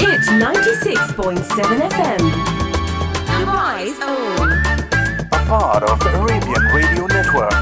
Hit 96.7 FM. Dubai's own. a part of Arabian Radio Network.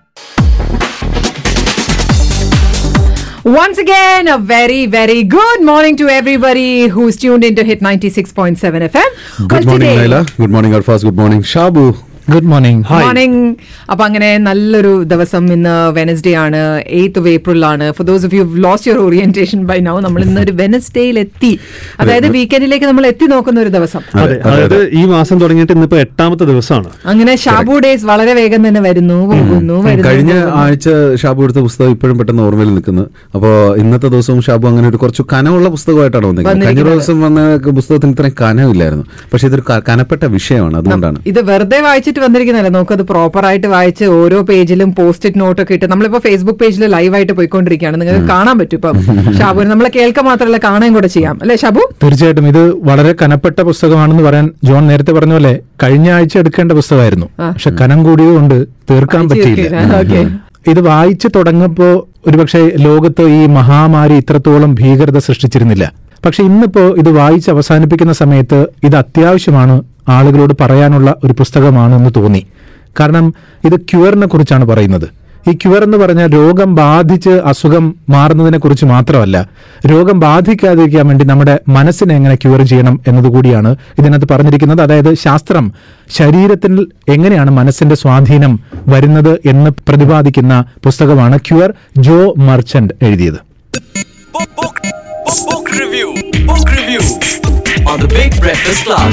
Once again, a very, very good morning to everybody who's tuned into Hit 96.7 FM. Good morning Laila good morning Arfas good morning Shabu good morning morning അപ്പൊ അങ്ങനെ നല്ലൊരു ദിവസം ഇന്ന് Wednesday ആണ് eighth of April ആണ് for those of you lost your orientation bye now നമ്മൾ ഇന്ന് ഒരു വെനസ്ഡേയിൽ എത്തി അതായത് വീക്കെൻഡിലേക്ക് നമ്മൾ എത്തി നോക്കുന്ന ഒരു ദിവസം അതെ അതായത് ഈ മാസം തുടങ്ങിയിട്ട് ഇന്നിപ്പോ എട്ടാമത്തെ ദിവസമാണ് അങ്ങനെ ഷാബു ഡേയ്സ് വളരെ വേഗം തന്നെ വരുന്നു പോകുന്നു വരുന്നു കഴിഞ്ഞ പോകുന്നു. ആഴ്ച ഷാബു എടുത്ത പുസ്തകം ഇപ്പോഴും പെട്ടെന്ന് ഓർമ്മയിൽ നിൽക്കുന്നു അപ്പോൾ ഇന്നത്തെ ദിവസവും ഷാബു അങ്ങനെ ഒരു കുറച്ച് കനമുള്ള പുസ്തകമായിട്ടാണ് വന്നിരിക്കുന്നത് കഴിഞ്ഞ വന്നിരിക്കുന്നത്. ദിവസം വന്ന പുസ്തകത്തിന് ഇത്രയും കനമില്ലായിരുന്നു പക്ഷെ ഇതൊരു ക- കനപ്പെട്ട വിഷയമാണ് അതുകൊണ്ടാണ് ഇത് വെറുതെ വായിച്ചിട്ട് വന്നിരിക്കുന്നതല്ല നമുക്കത് പ്രോപ്പർ ആയിട്ട് വായിച്ച് ഓരോ പേജിലും പോസ്റ്റ് ഇറ്റ് നോട്ട് ഒക്കെ ഇട്ട് നമ്മളിപ്പോ ഫേസ്ബുക്ക് പേജിൽ ലൈവ് ആയിട്ട് പോയിക്കൊണ്ടിരിക്കുകയാണ് നിങ്ങൾക്ക് കാണാൻ പറ്റും ഇപ്പം ഷാബു നമ്മളെ കേൾക്കാൻ മാത്രമല്ല കാണാൻ കൂടെ ചെയ്യാം അല്ലെ ഷാബു തീർച്ചയായിട്ടും ഇത് വളരെ കനപ്പെട്ട പുസ്തകമാണെന്ന് പറയാൻ ജോൺ നേരത്തെ പറഞ്ഞ പോലെ കഴിഞ്ഞ ആഴ്ച എടുക്കേണ്ട പുസ്തകമായിരുന്നു പക്ഷെ കനം കൂടിയതുകൊണ്ട് തീർക്കാൻ വായിച്ച് പറ്റിയില്ല തീർക്കില്ല. ഓക്കേ. ഇത് വായിച്ചു തുടങ്ങപ്പോ ഒരുപക്ഷെ ലോകത്ത് ഈ മഹാമാരി ഇത്രത്തോളം ഭീകരത സൃഷ്ടിച്ചിരുന്നില്ല പക്ഷെ ഇന്നിപ്പോ ഇത് വായിച്ച് അവസാനിപ്പിക്കുന്ന സമയത്ത് ഇത് അത്യാവശ്യമാണ് ആളുകളോട് പറയാനുള്ള ഒരു പുസ്തകമാണെന്ന് തോന്നി കാരണം ഇത് ക്യൂറിനെ കുറിച്ചാണ് പറയുന്നത് ഈ ക്യൂർ എന്ന് പറഞ്ഞാൽ രോഗം ബാധിച്ച് അസുഖം മാറുന്നതിനെ കുറിച്ച് മാത്രമല്ല രോഗം ബാധിക്കാതിരിക്കാൻ വേണ്ടി നമ്മുടെ മനസ്സിനെ എങ്ങനെ ക്യൂർ ചെയ്യണം എന്നതുകൂടിയാണ് ഇതിനകത്ത് പറഞ്ഞിരിക്കുന്നത് അതായത് ശാസ്ത്രം ശരീരത്തിൽ എങ്ങനെയാണ് മനസ്സിന്റെ സ്വാധീനം വരുന്നത് എന്ന് പ്രതിപാദിക്കുന്ന പുസ്തകമാണ് ക്യൂർ ജോ മർച്ചന്റ് എഴുതിയത് Book, book, book, book review. Book review on the Big Breakfast Club.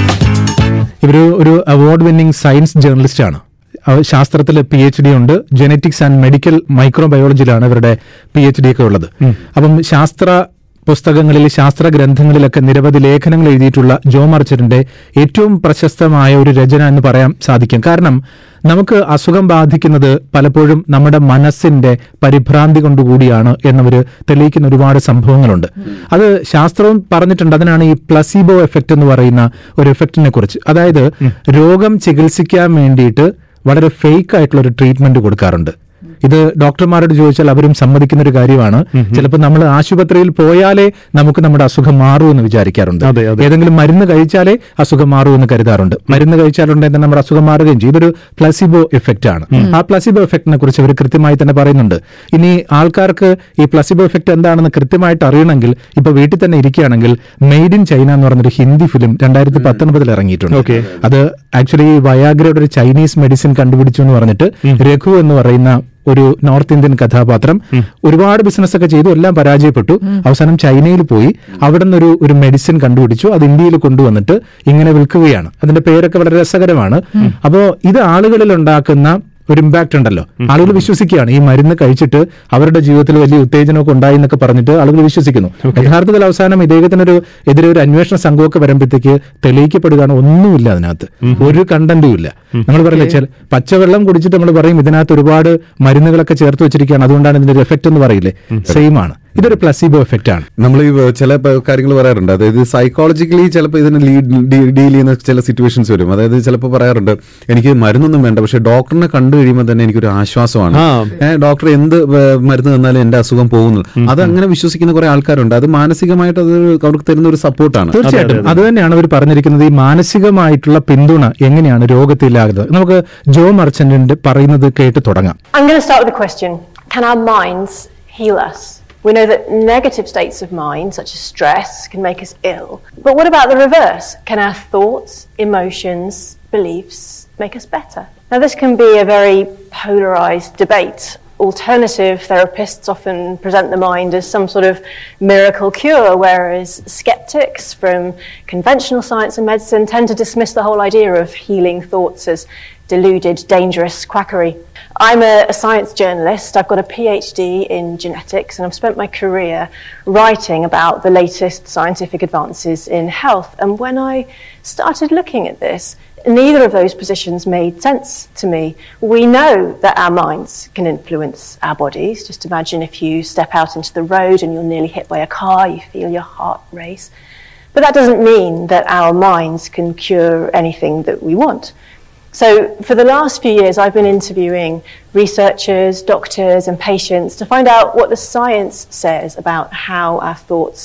ഇവര് ഒരു അവാർഡ് വിന്നിംഗ് സയൻസ് ജേർണലിസ്റ്റ് ആണ് അവ- ശാസ്ത്രത്തിൽ പി എച്ച് ഡി ഉണ്ട് ജെനറ്റിക്സ് ആൻഡ് മെഡിക്കൽ മൈക്രോബയോളജിയിലാണ് ഇവരുടെ പി എച്ച് ഡി ഒക്കെ ഉള്ളത് അപ്പം ശാസ്ത്ര പുസ്തകങ്ങളിൽ ശാസ്ത്ര ഗ്രന്ഥങ്ങളിലൊക്കെ നിരവധി ലേഖനങ്ങൾ എഴുതിയിട്ടുള്ള ജോ മർച്ചറിന്റെ ഏറ്റവും പ്രശസ്തമായ ഒരു രചന എന്ന് പറയാൻ സാധിക്കും കാരണം നമുക്ക് അസുഖം ബാധിക്കുന്നത് പലപ്പോഴും നമ്മുടെ മനസ്സിന്റെ പരിഭ്രാന്തി കൊണ്ടുകൂടിയാണ് എന്നവര് തെളിയിക്കുന്ന ഒരുപാട് സംഭവങ്ങളുണ്ട് അത് ശാസ്ത്രവും പറഞ്ഞിട്ടുണ്ട് അതിനാണ് ഈ പ്ലസീബോ എഫക്റ്റ് എന്ന് പറയുന്ന ഒരു എഫക്റ്റിനെ കുറിച്ച് അതായത് രോഗം ചികിത്സിക്കാൻ വേണ്ടിയിട്ട് വളരെ ഫേക്ക് ആയിട്ടുള്ള ഒരു ട്രീറ്റ്മെന്റ് കൊടുക്കാറുണ്ട് ഇത് ഡോക്ടർമാരോട് ചോദിച്ചാൽ അവരും സമ്മതിക്കുന്ന ഒരു കാര്യമാണ് ചിലപ്പോൾ നമ്മൾ ആശുപത്രിയിൽ പോയാലേ നമുക്ക് നമ്മുടെ അസുഖം മാറൂ എന്ന് വിചാരിക്കാറുണ്ട് അതെ, അതെ. ഏതെങ്കിലും മരുന്ന് കഴിച്ചാലേ അസുഖം മാറൂ എന്ന് കരുതാറുണ്ട് മരുന്ന് കഴിച്ചാലുണ്ടെങ്കിൽ നമ്മുടെ അസുഖം മാറുകയും ചെയ്യും ഇതൊരു പ്ലസിബോ എഫക്റ്റ് ആണ് ആ പ്ലസിബോ എഫക്റ്റിനെ കുറിച്ച് അവർ കൃത്യമായി തന്നെ പറയുന്നുണ്ട് ഇനി ആൾക്കാർക്ക് ഈ പ്ലസിബോ എഫക്റ്റ് എന്താണെന്ന് കൃത്യമായിട്ട് അറിയണമെങ്കിൽ ഇപ്പൊ വീട്ടിൽ തന്നെ ഇരിക്കുകയാണെങ്കിൽ മെയ്ഡ് ഇൻ ചൈന എന്ന് പറഞ്ഞൊരു ഹിന്ദി ഫിലിം രണ്ടായിരത്തി പത്തൊൻപതിൽ ഇറങ്ങിയിട്ടുണ്ട് Okay. അത് ആക്ച്വലി വയാഗ്രയുടെ ഒരു ചൈനീസ് മെഡിസിൻ കണ്ടുപിടിച്ചു എന്ന് പറഞ്ഞിട്ട് രഘു എന്ന് പറയുന്ന ഒരു നോർത്ത് ഇന്ത്യൻ കഥാപാത്രം ഒരുപാട് ബിസിനസ് ഒക്കെ ചെയ്തു എല്ലാം പരാജയപ്പെട്ടു അവസാനം ചൈനയിൽ പോയി അവിടെ നിന്നൊരു ഒരു മെഡിസിൻ കണ്ടുപിടിച്ചു അത് ഇന്ത്യയിൽ കൊണ്ടുവന്നിട്ട് ഇങ്ങനെ വിൽക്കുകയാണ് അതിന്റെ പേരൊക്കെ വളരെ രസകരമാണ് അപ്പോ ഇത് ആളുകളിൽ ഉണ്ടാക്കുന്ന ഒരു ഇമ്പാക്ട് ഉണ്ടല്ലോ ആളുകൾ വിശ്വസിക്കുകയാണ് ഈ മരുന്ന് കഴിച്ചിട്ട് അവരുടെ ജീവിതത്തിൽ വലിയ ഉത്തേജനമൊക്കെ ഉണ്ടായി എന്നൊക്കെ പറഞ്ഞിട്ട് ആളുകൾ വിശ്വസിക്കുന്നു യഥാർത്ഥത്തിൽ അവസാനം ഇദ്ദേഹത്തിന് ഒരു എതിരെ ഒരു അന്വേഷണ സംഘമൊക്കെ വരുമ്പോഴത്തേക്ക് തെളിയിക്കപ്പെടുകയാണ് ഒന്നുമില്ല അതിനകത്ത് ഒരു കണ്ടന്റും ഇല്ല നമ്മൾ പറയില്ലേ ചില പച്ചവെള്ളം കുടിച്ചിട്ട് നമ്മൾ പറയും ഇതിനകത്ത് ഒരുപാട് മരുന്നുകളൊക്കെ ചേർത്ത് വെച്ചിരിക്കുകയാണ് അതുകൊണ്ടാണ് ഇതിന്റെ ഒരു എഫക്റ്റ് എന്ന് പറയില്ലേ സെയിം ആണ് ഇതൊരു പ്ലസീബോ എഫക്റ്റ് ആണ് നമ്മൾ ഈ ചില കാര്യങ്ങൾ പറയാറുണ്ട് അതായത് സൈക്കോളജിക്കലി ചിലപ്പോൾ ഇതിന് ഡീൽ ചെയ്യുന്ന ചില സിറ്റുവേഷൻസ് വരും അതായത് ചിലപ്പോൾ പറയാറുണ്ട് എനിക്ക് മരുന്നൊന്നും വേണ്ട പക്ഷെ ഡോക്ടറിനെ കണ്ടു കഴിയുമ്പോൾ തന്നെ എനിക്കൊരു ആശ്വാസമാണ് ആ. ഏ, ഡോക്ടർ എന്ത് ഏ, മരുന്ന് തന്നാലും എന്റെ അസുഖം പോകുന്നു അത് അങ്ങനെ വിശ്വസിക്കുന്ന കുറെ ആൾക്കാരുണ്ട് അത് മാനസികമായിട്ട് അത് അവർക്ക് തരുന്ന ഒരു സപ്പോർട്ടാണ് തീർച്ചയായിട്ടും അത് തന്നെയാണ് അവർ പറഞ്ഞിരിക്കുന്നത് ഈ മാനസികമായിട്ടുള്ള പിന്തുണ എങ്ങനെയാണ് രോഗത്തിലാകുന്നത് നമുക്ക് ജോ മർച്ചന്റിന്റെ പറയുന്നത് കേട്ട് തുടങ്ങാം I'm going to start with a question Can our minds heal us? We know that negative states of mind, such as stress, can make us ill. But what about the reverse? Can our thoughts, emotions, beliefs make us better? Now, this can be a very polarized debate. Alternative therapists often present the mind as some sort of miracle cure, whereas skeptics from conventional science and medicine tend to dismiss the whole idea of healing thoughts as deluded, dangerous quackery. I'm a, a science journalist. I've got a PhD in genetics, and I've spent my career writing about the latest scientific advances in health. And when I started looking at this, neither of those positions made sense to me. We know that our minds can influence our bodies. Just imagine if you step out into the road and you're nearly hit by a car, you feel your heart race. But that doesn't mean that our minds can cure anything that we want. So, for the last few years, I've been interviewing researchers, doctors, and patients to find out what the science says about how our thoughts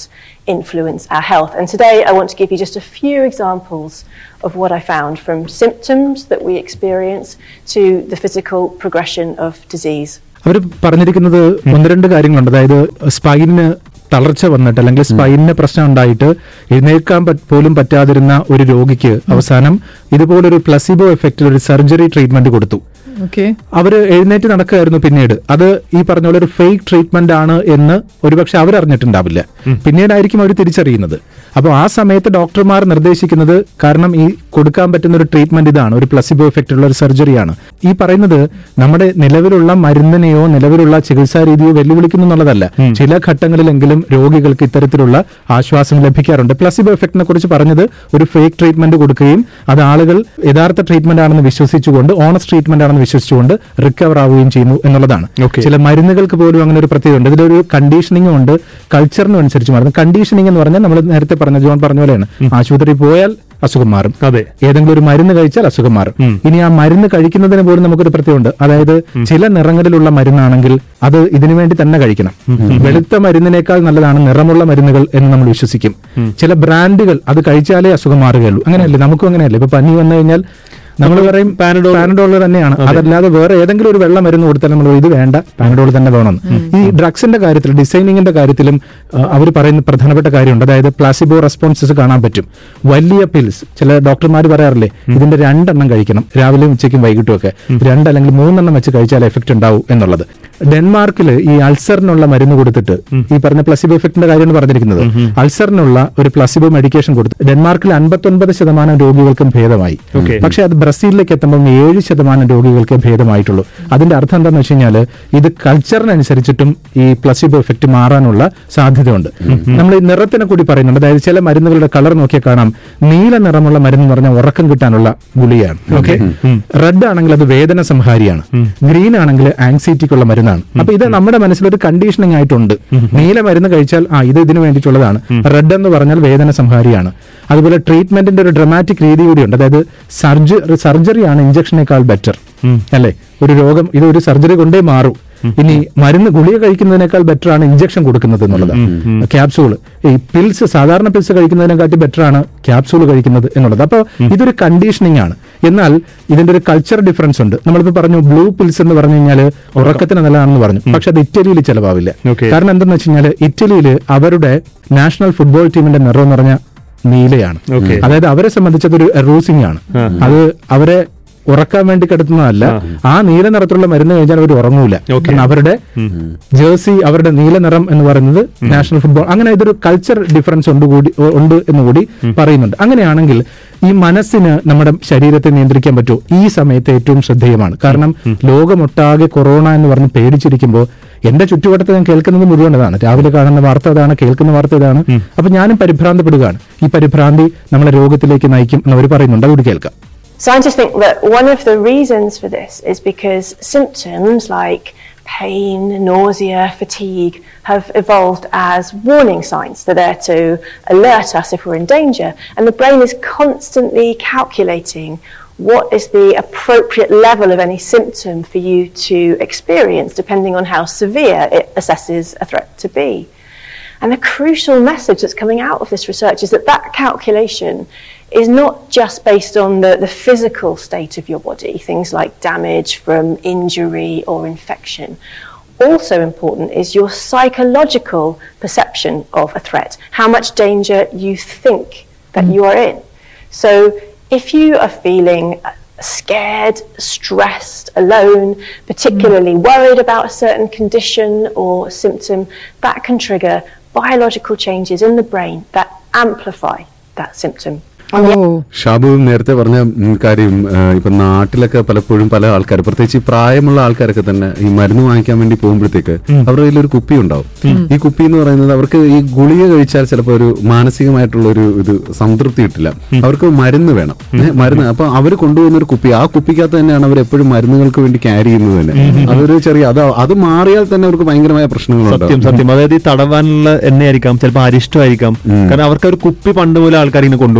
influence our health. And today I want to give you just a few examples of what I found from symptoms that we experience to the physical progression of disease. അവർ പറഞ്ഞിരിക്കുന്നത് ഒന്ന് രണ്ട് കാര്യങ്ങളുണ്ട് അതായത് സ്പൈനിന് തളർച്ച വന്നിട്ട് അല്ലെങ്കിൽ സ്പൈനിന് പ്രശ്നം ഉണ്ടായിട്ട് എഴുന്നേൽക്കാൻ പറ്റ് പോലും പറ്റാതിരുന്ന ഒരു രോഗിക്ക് അവസാനം ഇതുപോലൊരു പ്ലസിബോ എഫക്റ്റിൽ ഒരു സർജറി ട്രീറ്റ്മെന്റ് കൊടുത്തു ഓക്കെ അവര് എഴുന്നേറ്റ് നടക്കുകയായിരുന്നു പിന്നീട് അത് ഈ പറഞ്ഞ പോലെ ഒരു ഫേക്ക് ട്രീറ്റ്മെന്റ് ആണ് എന്ന് ഒരുപക്ഷെ അവരറിഞ്ഞിട്ടുണ്ടാവില്ല പിന്നീടായിരിക്കും അവർ തിരിച്ചറിയുന്നത് അപ്പോൾ ആ സമയത്ത് ഡോക്ടർമാർ നിർദ്ദേശിക്കുന്നത് കാരണം ഈ കൊടുക്കാൻ പറ്റുന്ന ഒരു ട്രീറ്റ്മെന്റ് ഇതാണ് ഒരു പ്ലസിബോ എഫക്റ്റ് ഉള്ള ഒരു സർജറിയാണ് ഈ പറയുന്നത് നമ്മുടെ നിലവിലുള്ള മരുന്നിനെയോ നിലവിലുള്ള ചികിത്സാ രീതിയോ വെല്ലുവിളിക്കുന്നു എന്നുള്ളതല്ല ചില ഘട്ടങ്ങളിലെങ്കിലും രോഗികൾക്ക് ഇത്തരത്തിലുള്ള ആശ്വാസം ലഭിക്കാറുണ്ട് പ്ലസിബോ എഫക്റ്റിനെ കുറിച്ച് പറഞ്ഞത് ഒരു ഫേക്ക് ട്രീറ്റ്മെന്റ് കൊടുക്കുകയും അത് ആളുകൾ യഥാർത്ഥ ട്രീറ്റ്മെന്റ് ആണെന്ന് വിശ്വസിച്ചുകൊണ്ട് ഓണസ്റ്റ് ട്രീറ്റ്മെന്റ് ആണെന്ന് വിശ്വസിച്ചുകൊണ്ട് റിക്കവർ ആവുകയും ചെയ്യുന്നു എന്നുള്ളതാണ് Okay. ചില മരുന്നുകൾക്ക് പോലും അങ്ങനെ ഒരു പ്രത്യേകത ഉണ്ട് ഇതിലൊരു കണ്ടീഷനിങ്ങും ഉണ്ട് കൾച്ചറിനും അനുസരിച്ച് മാറുന്നു കണ്ടീഷനിങ് എന്ന് പറഞ്ഞാൽ നമ്മൾ നേരത്തെ പറഞ്ഞ ജോൺ പറഞ്ഞ പോലെയാണ് ആശുപത്രിയിൽ പോയാൽ അസുഖം മാറും അതെ. ഏതെങ്കിലും ഒരു മരുന്ന് കഴിച്ചാൽ അസുഖം മാറും ഇനി ആ മരുന്ന് കഴിക്കുന്നതിന് പോലും നമുക്കൊരു പ്രത്യേകമുണ്ട് അതായത് ചില നിറങ്ങളിലുള്ള മരുന്നാണെങ്കിൽ അത് ഇതിനു വേണ്ടി തന്നെ കഴിക്കണം വെളുത്ത മരുന്നിനേക്കാൾ നല്ലതാണ് നിറമുള്ള മരുന്നുകൾ എന്ന് നമ്മൾ വിശ്വസിക്കും ചില ബ്രാൻഡുകൾ അത് കഴിച്ചാലേ അസുഖം മാറുകയുള്ളൂ അങ്ങനെയല്ലേ നമുക്കും അങ്ങനെയല്ലേ ഇപ്പൊ പനി വന്നു കഴിഞ്ഞാൽ നമ്മൾ പറയും പാനഡോൾ പാനഡോൾ തന്നെയാണ് അതല്ലാതെ വേറെ ഏതെങ്കിലും ഒരു വെള്ള മരുന്ന് കൊടുത്താൽ നമ്മൾ ഇത് വേണ്ട പാനഡോൾ തന്നെ വേണം ഈ ഡ്രഗ്സിന്റെ കാര്യത്തിൽ ഡിസൈനിങ്ങിന്റെ കാര്യത്തിലും അവർ പറയുന്ന പ്രധാനപ്പെട്ട കാര്യമുണ്ട് അതായത് പ്ലാസിബോ റെസ്പോൺസസ് കാണാൻ പറ്റും വലിയ പിൽസ് ചില ഡോക്ടർമാർ പറയാറില്ലേ ഇതിന്റെ രണ്ടെണ്ണം കഴിക്കണം രാവിലെയും ഉച്ചയ്ക്കും വൈകിട്ടും ഒക്കെ രണ്ട് അല്ലെങ്കിൽ മൂന്നെണ്ണം വെച്ച് കഴിച്ചാൽ എഫക്ട് ഉണ്ടാവും എന്നുള്ളത് ഡെൻമാർക്കിൽ ഈ അൾസറിനുള്ള മരുന്ന് കൊടുത്തിട്ട് ഈ പറഞ്ഞ പ്ലസിബോ എഫക്റ്റിന്റെ കാര്യമാണ് പറഞ്ഞിരിക്കുന്നത് അൾസറിനുള്ള ഒരു പ്ലസിബോ മെഡിക്കേഷൻ കൊടുത്ത് ഡെൻമാർക്കിൽ അൻപത്തൊൻപത് ശതമാനം രോഗികൾക്കും ഭേദമായി Okay. പക്ഷെ അത് ബ്രസീലിലേക്ക് എത്തുമ്പോൾ ഏഴ് ശതമാനം രോഗികൾക്ക് ഭേദമായിട്ടുള്ളൂ അതിന്റെ അർത്ഥം എന്താണെന്ന് വെച്ച് കഴിഞ്ഞാൽ ഇത് കൾച്ചറിനനുസരിച്ചിട്ടും ഈ പ്ലസിബോ എഫക്റ്റ് മാറാനുള്ള സാധ്യതയുണ്ട് നമ്മൾ ഈ നിറത്തിനെ കൂടി പറയുന്നുണ്ട് അതായത് ചില മരുന്നുകളുടെ കളർ നോക്കിയാൽ കാണാം നീല നിറമുള്ള മരുന്ന് എന്ന് പറഞ്ഞാൽ ഉറക്കം കിട്ടാനുള്ള ഗുളിയാണ് ഓക്കെ റെഡ് ആണെങ്കിൽ അത് വേദന സംഹാരിയാണ് ഗ്രീൻ ആണെങ്കിൽ ആങ്സൈറ്റിക്കുള്ള മരുന്നാണ് അപ്പൊ ഇത് നമ്മുടെ മനസ്സിലൊരു കണ്ടീഷനിങ് ആയിട്ടുണ്ട് നീല മരുന്ന് കഴിച്ചാൽ ആ ഇത് ഇതിനു വേണ്ടിയിട്ടുള്ളതാണ് റെഡ് എന്ന് പറഞ്ഞാൽ വേദന സംഹാരിയാണ് അതുപോലെ ട്രീറ്റ്മെന്റിന്റെ ഒരു ഡ്രമാറ്റിക് രീതി കൂടിയുണ്ട് അതായത് സർജറി സർജറിയാണ് ഇഞ്ചക്ഷനേക്കാൾ ബെറ്റർ അല്ലെ ഒരു രോഗം ഇത് ഒരു സർജറി കൊണ്ടേ മാറൂ ഇനി മരുന്ന് ഗുളിക കഴിക്കുന്നതിനേക്കാൾ ബെറ്റർ ആണ് ഇഞ്ചക്ഷൻ കൊടുക്കുന്നത് എന്നുള്ളത് ക്യാപ്സൂൾ ഈ പിൽസ് സാധാരണ പിൽസ് കഴിക്കുന്നതിനെക്കാട്ടി ബെറ്റർ ആണ് ക്യാപ്സൂൾ കഴിക്കുന്നത് എന്നുള്ളത് അപ്പോൾ ഇതൊരു കണ്ടീഷനിങ് ആണ് എന്നാൽ ഇതിന്റെ ഒരു കൾച്ചർ ഡിഫറൻസ് ഉണ്ട് നമ്മളിപ്പോ പറഞ്ഞു ബ്ലൂ പിൽസ് എന്ന് പറഞ്ഞു കഴിഞ്ഞാൽ ഉറക്കത്തിന് നല്ലതാണെന്ന് പറഞ്ഞു പക്ഷെ അത് ഇറ്റലിയിൽ ചെലവാവില്ല Okay. കാരണം എന്തെന്ന് വെച്ച് കഴിഞ്ഞാൽ ഇറ്റലിയിൽ അവരുടെ നാഷണൽ ഫുട്ബോൾ ടീമിന്റെ നിറം എന്ന് പറഞ്ഞ നീലയാണ് Okay. അതായത് അവരെ സംബന്ധിച്ച് അതൊരു റൂസിംഗ് ആണ് അത് അവരെ ഉറക്കാൻ വേണ്ടി കിടത്തുന്നതല്ല ആ നീല നിറത്തിലുള്ള മരുന്ന് കഴിച്ചാൽ അവർ ഉറങ്ങൂല കാരണം അവരുടെ ജേഴ്സി അവരുടെ നീല നിറം എന്ന് പറയുന്നത് നാഷണൽ ഫുട്ബോൾ അങ്ങനെ ഇതൊരു കൾച്ചർ ഡിഫറൻസ് ഉണ്ട് കൂടി ഉണ്ട് എന്ന് കൂടി പറയുന്നുണ്ട് അങ്ങനെയാണെങ്കിൽ ഈ മനസ്സിന് നമ്മുടെ ശരീരത്തെ നിയന്ത്രിക്കാൻ പറ്റുമോ ഈ സമയത്ത് ഏറ്റവും ശ്രദ്ധേയമാണ് കാരണം ലോകമൊട്ടാകെ കൊറോണ എന്ന് പറഞ്ഞ് പേടിച്ചിരിക്കുമ്പോൾ എന്റെ ചുറ്റുവട്ടത്ത് ഞാൻ കേൾക്കുന്നത് മുഴുവൻ ഇതാണ് രാവിലെ കാണുന്ന വാർത്ത അതാണ് കേൾക്കുന്ന വാർത്ത ഇതാണ് അപ്പൊ ഞാനും പരിഭ്രാന്തപ്പെടുകയാണ് ഈ പരിഭ്രാന്തി നമ്മളെ രോഗത്തിലേക്ക് നയിക്കും എന്നവർ പറയുന്നുണ്ട് അതുകൂടി കേൾക്കാം Scientists think that one of the reasons for this is because symptoms like pain, nausea, fatigue have evolved as warning signs. They're there to alert us if we're in danger. And the brain is constantly calculating what is the appropriate level of any symptom for you to experience, depending on how severe it assesses a threat to be. And the crucial message that's coming out of this research is that that calculation is not just based on the, the physical state of your body, things like damage from injury or infection. Also important is your psychological perception of a threat, how much danger you think that you are in. So if you are feeling scared, stressed, alone, particularly worried about a certain condition or symptom, that can trigger biological changes in the brain that amplify that symptom. ഓ ഷാബു നേരത്തെ പറഞ്ഞ ഉം, കാര്യം ആ, ഇപ്പൊ നാട്ടിലൊക്കെ പലപ്പോഴും പല ആൾക്കാർ പ്രത്യേകിച്ച് ഈ പ്രായമുള്ള ആൾക്കാരൊക്കെ തന്നെ ഈ മരുന്ന് വാങ്ങിക്കാൻ വേണ്ടി പോകുമ്പോഴത്തേക്ക് അവരുടെ കയ്യിൽ ഒരു കുപ്പി ഉണ്ടാവും ഈ കുപ്പി എന്ന് പറയുന്നത് അവർക്ക് ഈ ഗുളിക കഴിച്ചാൽ ചിലപ്പോൾ ഒരു മാനസികമായിട്ടുള്ള ഒരു ഇത് സംതൃപ്തി കിട്ടില്ല അവർക്ക് മരുന്ന് വേണം ഏ, മരുന്ന് അപ്പൊ അവർ കൊണ്ടുപോകുന്ന ഒരു കുപ്പി ആ കുപ്പിക്കകത്ത് തന്നെയാണ് അവർ എപ്പോഴും മരുന്നുകൾക്ക് വേണ്ടി ക്യാരി ചെയ്യുന്നത് തന്നെ അതൊരു ചെറിയ അത് അത് മാറിയാൽ തന്നെ അവർക്ക് ഭയങ്കരമായ സത്യം പ്രശ്നങ്ങളുണ്ടാവും സത്യം അതായത് ഈ തടവാനുള്ള എണ്ണയായിരിക്കാം ചിലപ്പോൾ അരിഷ്ടമായിരിക്കാം കാരണം അവർക്ക് ഒരു കുപ്പി പണ്ട് പോലെ ആൾക്കാർ ഇങ്ങനെ കൊണ്ടുപോകുമായിരുന്നു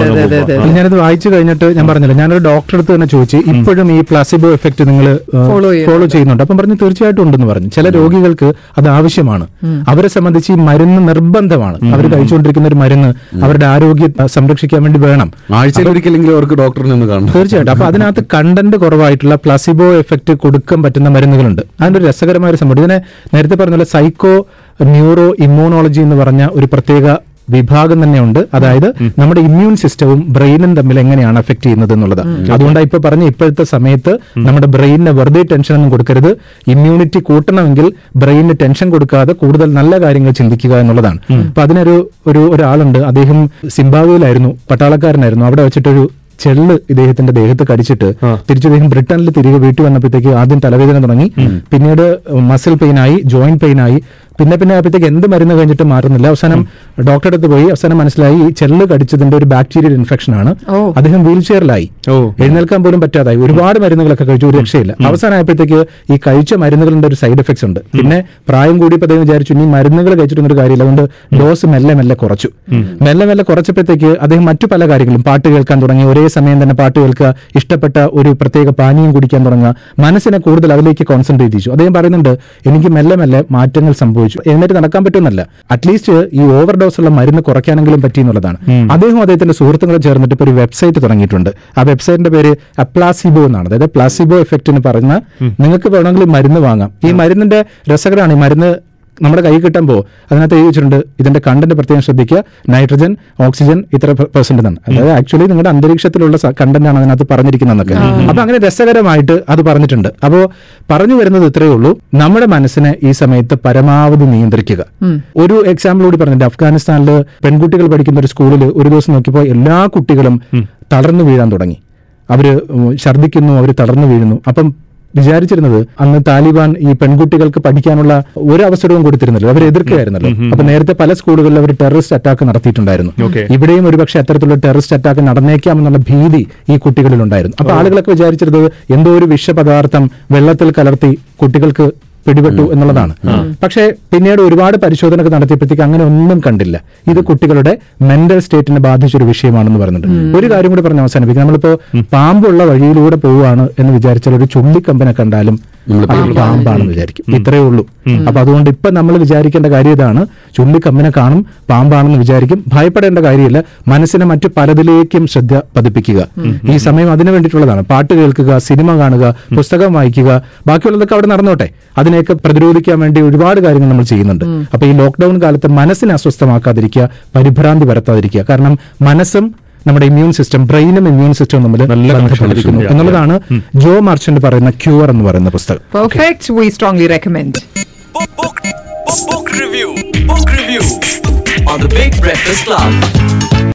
അതെ, അതെ, അതെ. അപ്പൊ ഞാനത് വായിച്ചു കഴിഞ്ഞിട്ട് ഞാൻ പറഞ്ഞില്ല ഞാനൊരു ഡോക്ടറെ അടുത്ത് തന്നെ ചോദിച്ചു ഇപ്പോഴും ഈ പ്ലാസിബോ എഫക്ട് നിങ്ങൾ Follow ചെയ്യുന്നുണ്ടോ? ഫോളോ ചെയ്യുന്നുണ്ട് അപ്പം പറഞ്ഞു തീർച്ചയായിട്ടും ഉണ്ടെന്ന് പറഞ്ഞു ചില രോഗികൾക്ക് അത് ആവശ്യമാണ് അവരെ സംബന്ധിച്ച് ഈ മരുന്ന് നിർബന്ധമാണ് അവർ കഴിച്ചുകൊണ്ടിരിക്കുന്ന ഒരു മരുന്ന് അവരുടെ ആരോഗ്യം അഹ്, സംരക്ഷിക്കാൻ വേണ്ടി വേണം ആഴ്ചയിൽ ഒരിക്കലെങ്കിലും അവർക്ക് ഡോക്ടറിനെ ഒന്ന് കാണണം തീർച്ചയായിട്ടും അപ്പൊ അതിനകത്ത് കണ്ടന്റ് കുറവായിട്ടുള്ള പ്ലസിബോ എഫക്ട് കൊടുക്കാൻ പറ്റുന്ന മരുന്നുകളുണ്ട് അതിന്റെ ഒരു രസകരമായ ഒരു സംഭവം ഇതിനെ നേരത്തെ പറഞ്ഞ പോലെ സൈക്കോ ന്യൂറോ ഇമ്മ്യൂണോളജി എന്ന് പറഞ്ഞ ഒരു പ്രത്യേക വിഭാഗം തന്നെയുണ്ട് അതായത് നമ്മുടെ ഇമ്മ്യൂൺ സിസ്റ്റവും ബ്രെയിനും തമ്മിൽ എങ്ങനെയാണ് അഫക്ട് ചെയ്യുന്നത് എന്നുള്ളത് അതുകൊണ്ടാണ് ഇപ്പൊ പറഞ്ഞ ഇപ്പോഴത്തെ സമയത്ത് നമ്മുടെ ബ്രെയിനിന് വെറുതെ ടെൻഷൻ ഒന്നും കൊടുക്കരുത് ഇമ്മ്യൂണിറ്റി കൂട്ടണമെങ്കിൽ ബ്രെയിനിന് ടെൻഷൻ കൊടുക്കാതെ കൂടുതൽ നല്ല കാര്യങ്ങൾ ചിന്തിക്കുക എന്നുള്ളതാണ് അപ്പൊ അതിനൊരു ഒരു ഒരാളുണ്ട് അദ്ദേഹം സിംബാബ്വേയിലായിരുന്നു പട്ടാളക്കാരനായിരുന്നു അവിടെ വെച്ചിട്ടൊരു ചെള്ള് ഇദ്ദേഹത്തിന്റെ ദേഹത്ത് കടിച്ചിട്ട് തിരിച്ചു ഇദ്ദേഹം ബ്രിട്ടനിൽ തിരികെ വീട്ടിൽ വന്നപ്പോഴത്തേക്ക് ആദ്യം തലവേദന തുടങ്ങി പിന്നീട് മസിൽ പെയിൻ ആയി ജോയിന്റ് പെയിൻ ആയി പിന്നെ പിന്നെ ആയപ്പോഴത്തേക്ക് എന്ത് മരുന്ന് കഴിഞ്ഞിട്ട് മാറുന്നില്ല അവസാനം ഡോക്ടറെ അടുത്ത് പോയി അവസാനം മനസ്സിലായി ഈ ചെള്ള് കടിച്ചതിന്റെ ഒരു ബാക്ടീരിയൽ ഇൻഫെക്ഷൻ ആണ് ഓ. അദ്ദേഹം വീൽ ചെയറിലായി എഴുന്നേൽക്കാൻ പോലും പറ്റാതായി ഒരുപാട് മരുന്നുകളൊക്കെ കഴിച്ചു ഒരു രക്ഷയില്ല അവസാനമായപ്പോഴത്തേക്ക് ഈ കഴിച്ച മരുന്നുകളുടെ ഒരു സൈഡ് എഫക്ട്സ് ഉണ്ട് പിന്നെ പ്രായം കൂടിയപ്പോൾ അദ്ദേഹം വിചാരിച്ചു ഇനി മരുന്നുകൾ കഴിച്ചിട്ടൊന്നും ഒരു കാര്യമില്ല അതുകൊണ്ട് ഡോസ് മെല്ലെ മെല്ലെ കുറച്ചു മെല്ലെ മെല്ലെ കുറച്ചപ്പോഴത്തേക്ക് അദ്ദേഹം മറ്റു പല കാര്യങ്ങളും പാട്ട് കേൾക്കാൻ തുടങ്ങി ഒരേ സമയം തന്നെ പാട്ട് കേൾക്കുക ഇഷ്ടപ്പെട്ട ഒരു പ്രത്യേക പാനീയം കുടിക്കാൻ തുടങ്ങുക മനസ്സിനെ കൂടുതൽ അതിലേക്ക് കോൺസെൻട്രേറ്റ് ചെയ്തു അദ്ദേഹം പറയുന്നുണ്ട് എനിക്ക് മെല്ലെ മെല്ലെ മാറ്റങ്ങൾ സംഭവിച്ചു എന്നിട്ട് നടക്കാൻ പറ്റുമെന്നല്ല അറ്റ്ലീസ്റ്റ് ഈ ഓവർ ഡോസ് ഉള്ള മരുന്ന് കുറയ്ക്കാനെങ്കിലും പറ്റി എന്നുള്ളതാണ് അദ്ദേഹം അദ്ദേഹത്തിന്റെ സുഹൃത്തുക്കളെ ചേർന്നിട്ട് ഇപ്പോൾ ഒരു വെബ്സൈറ്റ് തുടങ്ങിയിട്ടുണ്ട് ആ വെബ്സൈറ്റിന്റെ പേര് അപ്ലാസിബോ എന്നാണ് അതായത് പ്ലാസിബോ എഫക്റ്റ് എന്ന് പറയുന്ന നിങ്ങൾക്ക് വേണമെങ്കിൽ ഈ മരുന്ന് വാങ്ങാം ഈ മരുന്നിന്റെ രസകരമാണ് ഈ മരുന്ന് നമ്മുടെ കൈ കിട്ടുമ്പോൾ അതിനകത്ത് എഴുതി വെച്ചിട്ടുണ്ട് ഇതിന്റെ കണ്ടന്റ് പ്രത്യേകം ശ്രദ്ധിക്കുക നൈട്രജൻ ഓക്സിജൻ ഇത്ര പെർസെന്റ് എന്നാണ് അതായത് ആക്ച്വലി നിങ്ങളുടെ അന്തരീക്ഷത്തിലുള്ള കണ്ടന്റ് ആണ് അതിനകത്ത് പറഞ്ഞിരിക്കുന്നതൊക്കെ അപ്പൊ അങ്ങനെ രസകരമായിട്ട് അത് പറഞ്ഞിട്ടുണ്ട് അപ്പോ പറഞ്ഞു വരുന്നത് ഇത്രയേ ഉള്ളൂ നമ്മുടെ മനസ്സിനെ ഈ സമയത്ത് പരമാവധി നിയന്ത്രിക്കുക ഒരു എക്സാമ്പിൾ കൂടി പറഞ്ഞിട്ടുണ്ട് അഫ്ഗാനിസ്ഥാനിൽ പെൺകുട്ടികൾ പഠിക്കുന്ന ഒരു സ്കൂളിൽ ഒരു ദിവസം നോക്കിയപ്പോൾ എല്ലാ കുട്ടികളും തളർന്നു വീഴാൻ തുടങ്ങി അവര് ഉം, ഛർദ്ദിക്കുന്നു അവർ തളർന്നു വീഴുന്നു അപ്പം വിചാരിച്ചിരുന്നത് അന്ന് താലിബാൻ ഈ പെൺകുട്ടികൾക്ക് പഠിക്കാനുള്ള ഒരു അവസരവും കൊടുത്തിരുന്നില്ല അവർ എതിർക്കുകയായിരുന്നല്ലോ അപ്പൊ നേരത്തെ പല സ്കൂളുകളിൽ അവർ ടെററിസ്റ്റ് അറ്റാക്ക് നടത്തിയിട്ടുണ്ടായിരുന്നു ഇവിടെയും ഒരുപക്ഷെ അത്തരത്തിലുള്ള ടെററിസ്റ്റ് അറ്റാക്ക് നടന്നേക്കാം എന്നുള്ള ഭീതി ഈ കുട്ടികളിൽ ഉണ്ടായിരുന്നു അപ്പൊ ആളുകളൊക്കെ വിചാരിച്ചിരുന്നത് എന്തോ ഒരു വിഷപദാർത്ഥം വെള്ളത്തിൽ കലർത്തി കുട്ടികൾക്ക് പിടിപെട്ടു എന്നുള്ളതാണ് പക്ഷേ പിന്നീട് ഒരുപാട് പരിശോധനകൾ നടത്തിയപ്പോഴത്തേക്ക് അങ്ങനെ ഒന്നും കണ്ടില്ല ഇത് കുട്ടികളുടെ മെന്റൽ സ്റ്റേറ്റിനെ ബാധിച്ചൊരു വിഷയമാണെന്ന് പറയുന്നുണ്ട് ഒരു കാര്യം കൂടി പറഞ്ഞ് അവസാനിപ്പിക്കും നമ്മളിപ്പോ പാമ്പുള്ള വഴിയിലൂടെ പോവുകയാണ് എന്ന് വിചാരിച്ചാൽ ഒരു ചുള്ളിക്കമ്പനെ കണ്ടാലും അത് പാമ്പാണെന്ന് വിചാരിക്കും ഇത്രയേ ഉള്ളൂ അപ്പൊ അതുകൊണ്ട് ഇപ്പൊ നമ്മൾ വിചാരിക്കേണ്ട കാര്യം ഇതാണ് ചുള്ളിക്കമ്പിനെ കാണും പാമ്പാണെന്ന് വിചാരിക്കും ഭയപ്പെടേണ്ട കാര്യമില്ല മനസ്സിനെ മറ്റു പലതിലേക്കും ശ്രദ്ധ പതിപ്പിക്കുക ഈ സമയം അതിനു വേണ്ടിയിട്ടുള്ളതാണ് പാട്ട് കേൾക്കുക സിനിമ കാണുക പുസ്തകം വായിക്കുക ബാക്കിയുള്ളതൊക്കെ അവിടെ നടന്നോട്ടെ അതിനെയൊക്കെ പ്രതിരോധിക്കാൻ വേണ്ടി ഒരുപാട് കാര്യങ്ങൾ നമ്മൾ ചെയ്യുന്നുണ്ട് അപ്പൊ ഈ ലോക്ക്ഡൌൺ കാലത്ത് മനസ്സിനെ അസ്വസ്ഥമാക്കാതിരിക്കുക പരിഭ്രാന്തി വരുത്താതിരിക്കുക കാരണം മനസ്സും നമ്മുടെ ഇമ്മ്യൂൺ സിസ്റ്റം ബ്രെയിനും ഇമ്മ്യൂൺ സിസ്റ്റവും തമ്മിൽ ബന്ധപ്പെട്ടിരിക്കുന്നു എന്നുള്ളതാണ് ജോ മാർച്ചന്റ് പറയുന്ന ക്യൂർ എന്ന് പറയുന്ന പുസ്തകം perfect we strongly recommend Book, book, book, book review. Book review on the Big Breakfast Club.